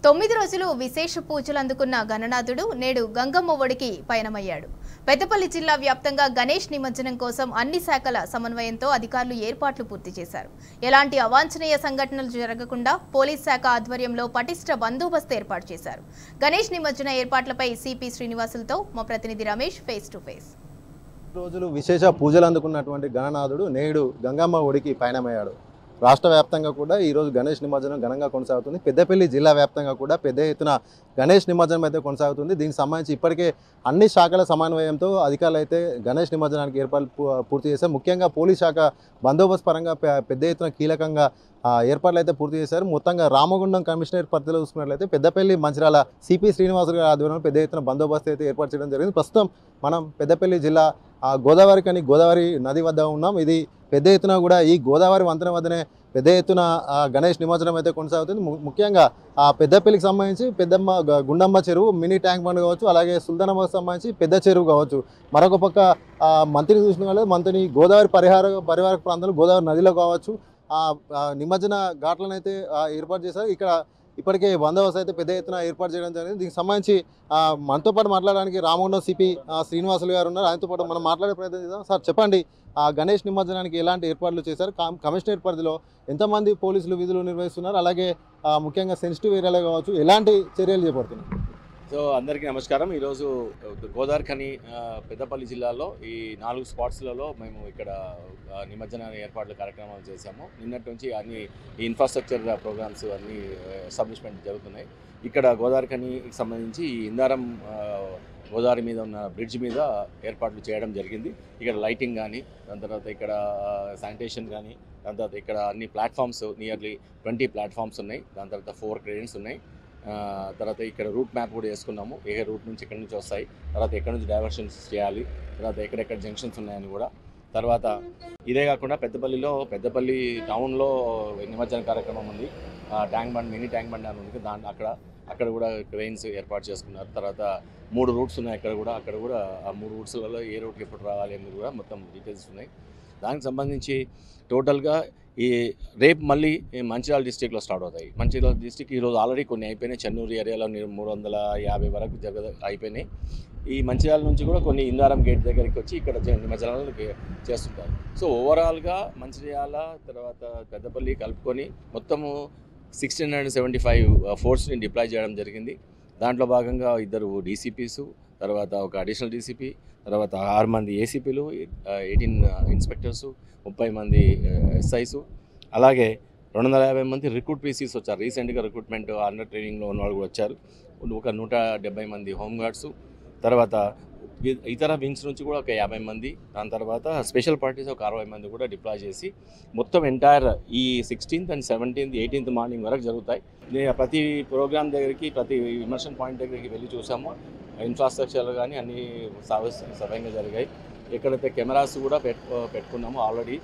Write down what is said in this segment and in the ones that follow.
తొమ్మిది రోజులు విశేష పూజలు అందుకున్న గణనాథుడు నేడు గంగమ్మ ఒడికి పయనమయ్యాడు పెద్దపల్లి జిల్లా వ్యాప్తంగా గణేష్ నిమజ్జనం కోసం అన్ని శాఖల సమన్వయంతో అధికారులు ఏర్పాట్లు పూర్తి చేశారు ఎలాంటి అవాంఛనీయ సంఘటనలు జరగకుండా పోలీస్ శాఖ ఆధ్వర్యంలో పటిష్ట బందోబస్తు ఏర్పాటు చేశారు గణేష్ నిమజ్జన ఏర్పాట్లపై సిపి శ్రీనివాసులతో మా ప్రతినిధి రమేష్ ఫేస్ టు ఫేస్ రోజులు విశేష పూజలు అందుకున్నటువంటి గణనాథుడు నేడు గంగమ్మ ఒడికి పయనమయ్యాడు రాష్ట్ర వ్యాప్తంగా కూడా ఈరోజు గణేష్ నిమజ్జనం ఘనంగా కొనసాగుతుంది పెద్దపల్లి జిల్లా వ్యాప్తంగా కూడా పెద్ద ఎత్తున గణేష్ నిమజ్జనం అయితే కొనసాగుతుంది దీనికి సంబంధించి ఇప్పటికే అన్ని శాఖల సమన్వయంతో అధికారులు అయితే గణేష్ నిమజ్జనానికి ఏర్పాట్లు పూ- పూర్తి చేశారు ముఖ్యంగా పోలీస్ శాఖ బందోబస్తు పరంగా పె- పెద్ద ఎత్తున కీలకంగా ఆ, ఏర్పాట్లు అయితే పూర్తి చేశారు మొత్తంగా రామగుండం కమిషనర్ పరిధిలో చూసుకున్నట్లయితే పెద్దపల్లి మంచిరాల సిపి శ్రీనివాసులు గారి ఆధ్వర్యంలో పెద్ద ఎత్తున బందోబస్తు అయితే ఏర్పాటు చేయడం జరిగింది ప్రస్తుతం మనం పెద్దపల్లి జిల్లా ఆ, గోదావరి కని గోదావరి నది వద్ద ఉన్నాం ఇది పెద్ద ఎత్తున కూడా ఈ గోదావరి వంతెన వద్దనే పెద్ద ఎత్తున ఆ, గణేష్ నిమజ్జనం అయితే కొనసాగుతుంది ము- ముఖ్యంగా ఆ పెద్దపల్లికి సంబంధించి పెద్దమ్మ గ- గుండమ్మ చెరువు మినీ ట్యాంక్ బండ్ కావచ్చు అలాగే సుల్తానమ్మకు సంబంధించి పెద్ద చెరువు కావచ్చు మరొక పక్క ఆ, మంత్రిని చూసిన వాళ్ళు మంత్రిని గోదావరి పరిహార పరివార ప్రాంతాలు గోదావరి నదిలో కావచ్చు ఆ ఆ, నిమజ్జన ఘాట్లను అయితే ఆ, ఏర్పాటు చేశారు ఇక్కడ ఇప్పటికే బందోబస్తు అయితే పెద్ద ఎత్తున ఏర్పాటు చేయడం జరిగింది దీనికి సంబంధించి ఆ, మనతో పాటు మాట్లాడడానికి రామగుండం సిపి శ్రీనివాసులు గారు ఉన్నారు ఆయనతో పాటు మనం మాట్లాడే ప్రయత్నం చేద్దాం సార్ చెప్పండి ఆ గణేష్ నిమజ్జనానికి ఎలాంటి ఏర్పాట్లు చేశారు కమ్- కమిషనరేట్ పరిధిలో ఎంతమంది పోలీసులు విధులు నిర్వహిస్తున్నారు అలాగే ఆ, ముఖ్యంగా సెన్సిటివ్ ఏరియాలో కావచ్చు ఎలాంటి చర్యలు చేపడుతున్నారు సో అందరికీ నమస్కారం ఈరోజు గోదావరి ఖని ఆ, పెద్దపల్లి జిల్లాలో ఈ నాలుగు స్పాట్స్లలో మేము ఇక్కడ ఆ, నిమజ్జన ఏర్పాట్ల కార్యక్రమాలు చేశాము నిన్నటి నుంచి అన్ని ఈ ఇన్ఫ్రాస్ట్రక్చర్ ప్రోగ్రామ్స్ అన్ని ఎస్టాబ్లిష్మెంట్ జరుగుతున్నాయి ఇక్కడ గోదావరి ఖనికి సంబంధించి ఈ ఇందారం ఆ, గోదావరి మీద ఉన్న బ్రిడ్జ్ మీద ఏర్పాట్లు చేయడం జరిగింది ఇక్కడ లైటింగ్ కానీ దాని తర్వాత ఇక్కడ శానిటేషన్ కానీ దాని తర్వాత ఇక్కడ అన్ని ప్లాట్ఫామ్స్ నియర్లీ ట్వంటీ ప్లాట్ఫామ్స్ ఉన్నాయి దాని తర్వాత ఫోర్ క్రెడిట్స్ ఉన్నాయి ఆ, తర్వాత ఇక్కడ రూట్ మ్యాప్ కూడా వేసుకున్నాము ఏ రూట్ నుంచి ఎక్కడి నుంచి వస్తాయి తర్వాత ఎక్కడి నుంచి డైవర్షన్స్ చేయాలి తర్వాత ఎక్కడెక్కడ జంక్షన్స్ ఉన్నాయని కూడా తర్వాత ఇదే కాకుండా పెద్దపల్లిలో పెద్దపల్లి టౌన్లో నిమజ్జన కార్యక్రమం ఉంది ఆ, tank bund mini tank bund అని ఉంది దాని అక్కడ అక్కడ కూడా ట్రైన్స్ ఏర్పాటు చేసుకున్నారు తర్వాత మూడు రూట్స్ ఉన్నాయి అక్కడ కూడా అక్కడ కూడా ఆ మూడు రూట్స్లలో ఏ రూట్కి ఎప్పుడు రావాలి అనేది కూడా మొత్తం డీటెయిల్స్ ఉన్నాయి దానికి సంబంధించి టోటల్గా ఈ రేపు మళ్ళీ ఈ మంచిర్యాల డిస్టిక్లో స్టార్ట్ అవుతాయి మంచిర్యాల డిస్టిక్ ఈరోజు ఆల్రెడీ కొన్ని అయిపోయినాయి చెన్నూరు ఏరియాలో ని- మూడు వందల యాభై వరకు జరగ అయిపోయినాయి ఈ మంచిర్యాల నుంచి కూడా కొన్ని ఇందారం గేట్ దగ్గరికి వచ్చి ఇక్కడ జ- నిమజ్జనాలు గే- చేస్తుంటారు సో ఓవరాల్గా మంచిర్యాల తర్వాత పెద్దపల్లి కలుపుకొని మొత్తము సిక్స్టీన్ హండ్రెడ్ సెవెంటీ ఫైవ్ ఫోర్స్ని డిప్లాయ్ చేయడం జరిగింది దాంట్లో భాగంగా ఇద్దరు డీసీపీసు తర్వాత ఒక అడిషనల్ డీసీపీ తర్వాత ఆరు మంది ఏసీపీలు ఎయిటీన్ ఇన్స్పెక్టర్సు ముప్పై మంది ఎస్ఐసు అలాగే రెండు వందల యాభై మంది రిక్రూట్ పీసీస్ వచ్చారు రీసెంట్గా రిక్రూట్మెంట్ అండర్ ట్రైనింగ్లో ఉన్న వాళ్ళు కూడా వచ్చారు ఒక నూట డెబ్బై మంది హోమ్ గార్డ్స్ తర్వాత ఇ- ఇతర వింగ్స్ నుంచి కూడా ఒక యాభై మంది దాని తర్వాత స్పెషల్ పార్టీస్ ఒక అరవై మంది కూడా డిప్లాయ్ చేసి మొత్తం ఎంటైర్ ఈ sixteenth and seventeenth eighteenth morning వరకు జరుగుతాయి నే- ప్రతి ప్రోగ్రామ్ దగ్గరికి ప్రతి విమర్శన్ పాయింట్ దగ్గరికి వెళ్ళి చూసాము ఇన్ఫ్రాస్ట్రక్చర్ కానీ అన్ని సర్వీస్ సవ్యంగా జరిగాయి ఎక్కడైతే కెమెరాస్ కూడా పెట్టు పెట్టుకున్నాము already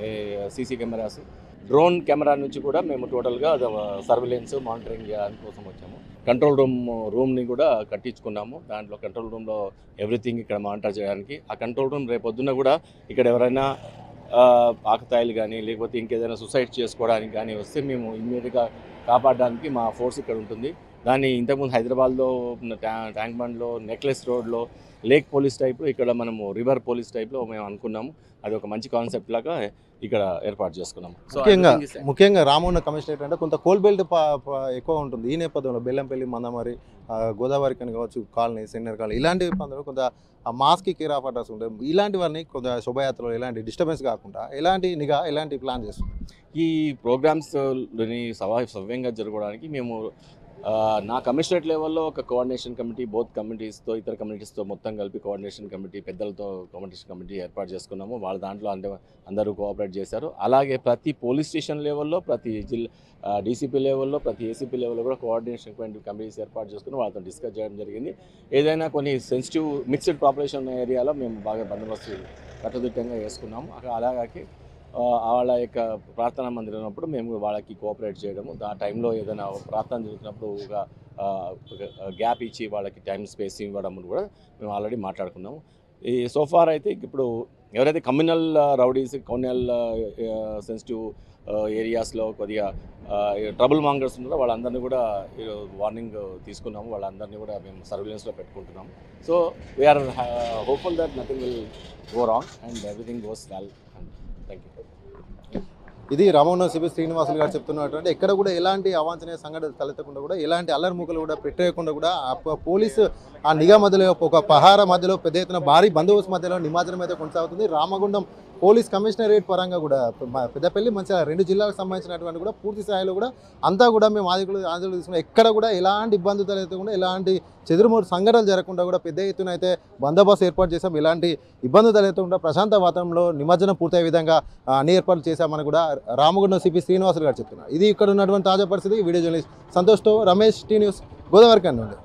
CC cameras drone camera నుంచి కూడా మేము టోటల్గా సర్విలెన్స్ మానిటరింగ్ చేయడానికి కోసం వచ్చాము కంట్రోల్ రూమ్ రూమ్ని కూడా కట్టించుకున్నాము దాంట్లో కంట్రోల్ రూమ్లో ఎవ్రీథింగ్ ఇక్కడ మానిటర్ చేయడానికి ఆ కంట్రోల్ రూమ్ రేపు పొద్దున్న కూడా ఇక్కడ ఎవరైనా ఆ, ఆకతాయిలు కానీ లేకపోతే ఇంకేదైనా సూసైడ్ చేసుకోవడానికి కానీ వస్తే మేము ఇమ్మీడియట్గా కాపాడడానికి మా ఫోర్స్ ఇక్కడ ఉంటుంది దాన్ని ఇంతకుముందు హైదరాబాద్లో ఉన్న ట్యా- ట్యాంక్ బండ్లో నెక్లెస్ రోడ్లో లేక్ పోలీస్ టైప్లో ఇక్కడ మనము రివర్ పోలీస్ టైప్లో మేము అనుకున్నాము అది ఒక మంచి కాన్సెప్ట్ లాగా ఇక్కడ ఏర్పాటు చేసుకున్నాము So, ముఖ్యంగా everything is- ముఖ్యంగా రామగుండ కమిషనరేట్ అంటే కొంత కోల్ బెల్ట్ ప- ప- ఎక్కువ ఉంటుంది ఈ నేపథ్యంలో బెల్లంపల్లి మందమారి ఆ, గోదావరి కని కావచ్చు కాలనీ సెంటర్ కాలనీ ఇలాంటి ప్రాంతాల్లో కొంత ఆ మాస్కి కేర్ ఆఫ్ అడ్రస్ ఉంటాయి ఇలాంటి వారిని కొంత శోభయాత్రలో ఎలాంటి డిస్టర్బెన్స్ కాకుండా ఎలాంటి నిఘా ఎలాంటి ప్లాన్ చేస్తుంది ఈ ప్రోగ్రామ్స్ సవా సవ్యంగా జరగడానికి మేము ఆ, నా కమిషనరేట్ లెవెల్లో ఒక కోఆర్డినేషన్ కమిటీ బోత్ కమిటీస్తో ఇతర కమిటీస్తో మొత్తం కలిపి కోఆర్డినేషన్ కమిటీ పెద్దలతో కోఆర్డినేషన్ కమిటీ ఏర్పాటు చేసుకున్నాము వాళ్ళ దాంట్లో అంటే అందరూ కోఆపరేట్ చేశారు అలాగే ప్రతి పోలీస్ స్టేషన్ లెవెల్లో ప్రతి జిల్లా డీసీపీ లెవెల్లో ప్రతి ఏసీపీ లెవెల్లో కూడా కోఆర్డినేషన్ కమిటీస్ ఏర్పాటు చేసుకుని వాళ్ళతో డిస్కస్ చేయడం జరిగింది ఏదైనా కొన్ని సెన్సిటివ్ మిక్స్డ్ పాపులేషన్ ఏరియాలో మేము బాగా బందోబస్తు కట్టుదిట్టంగా వేసుకున్నాము అక్కడ అలాగే ఆ, వాళ్ళ యొక్క ప్రార్థనా మందిరం ఉన్నప్పుడు మేము వాళ్ళకి కోఆపరేట్ చేయడము ఆ టైంలో ఏదైనా ప్రార్థన జరుగుతున్నప్పుడు ఒక ఆ, ఒక గ్యాప్ ఇచ్చి వాళ్ళకి టైం స్పేస్ ఇవ్వడం కూడా మేము ఆల్రెడీ మాట్లాడుకున్నాము ఈ సోఫార్ అయితే ఇప్పుడు ఎవరైతే కమ్యూనల్ రౌడీస్ కమ్యూనల్ సెన్సిటివ్ ఏరియాస్లో కొద్దిగా ట్రబుల్ మాంగర్స్ ఉన్నారో వాళ్ళందరినీ కూడా వార్నింగ్ తీసుకున్నాము వాళ్ళందరినీ కూడా మేము సర్వేలెన్స్లో పెట్టుకుంటున్నాము so we are hopeful that nothing will go wrong and everything goes well and thank you ఇది రామవరం సిబి శ్రీనివాసులు గారు చెప్తున్నటువంటి ఎక్కడ కూడా ఎలాంటి అవాంఛనీయ సంఘటనలు తలెత్తకుండా కూడా ఎలాంటి అల్లరిముకలు కూడా పెట్టేయకుండా కూడా ఆ ప- పోలీసు ఆ నిఘా మధ్యలో ఒక పహార మధ్యలో పెద్ద ఎత్తున భారీ బందోబస్తు మధ్యలో నిమజ్జనం అయితే కొనసాగుతుంది రామగుండం పోలీస్ కమిషనరేట్ పరంగా కూడా మ- పెద్దపల్లి మంచిగా రెండు జిల్లాలకు సంబంధించినటువంటి కూడా పూర్తి స్థాయిలో కూడా అంతా కూడా మేము ఆదికులు ఆదికులు తీసుకున్నాం ఎక్కడ కూడా ఎలాంటి ఇబ్బందులు తలెత్తకుండా ఎలాంటి చెదురుమూడు సంఘటనలు జరగకుండా కూడా పెద్ద ఎత్తున అయితే బందోబస్తు ఏర్పాటు చేసాం ఎలాంటి ఇబ్బందులు తలెత్తకుండా ప్రశాంత వాతావరణంలో నిమజ్జనం పూర్తయ్యే విధంగా ఆ, అన్ని ఏర్పాట్లు చేశామని కూడా రామగుండం సిపి శ్రీనివాసులు గారు చెప్తున్నారు ఇది ఇక్కడ ఉన్నటువంటి తాజా పరిస్థితి వీడియో జర్నలిస్ట్ సంతోష్తో రమేష్ టీ న్యూస్ గోదావరి కన్నా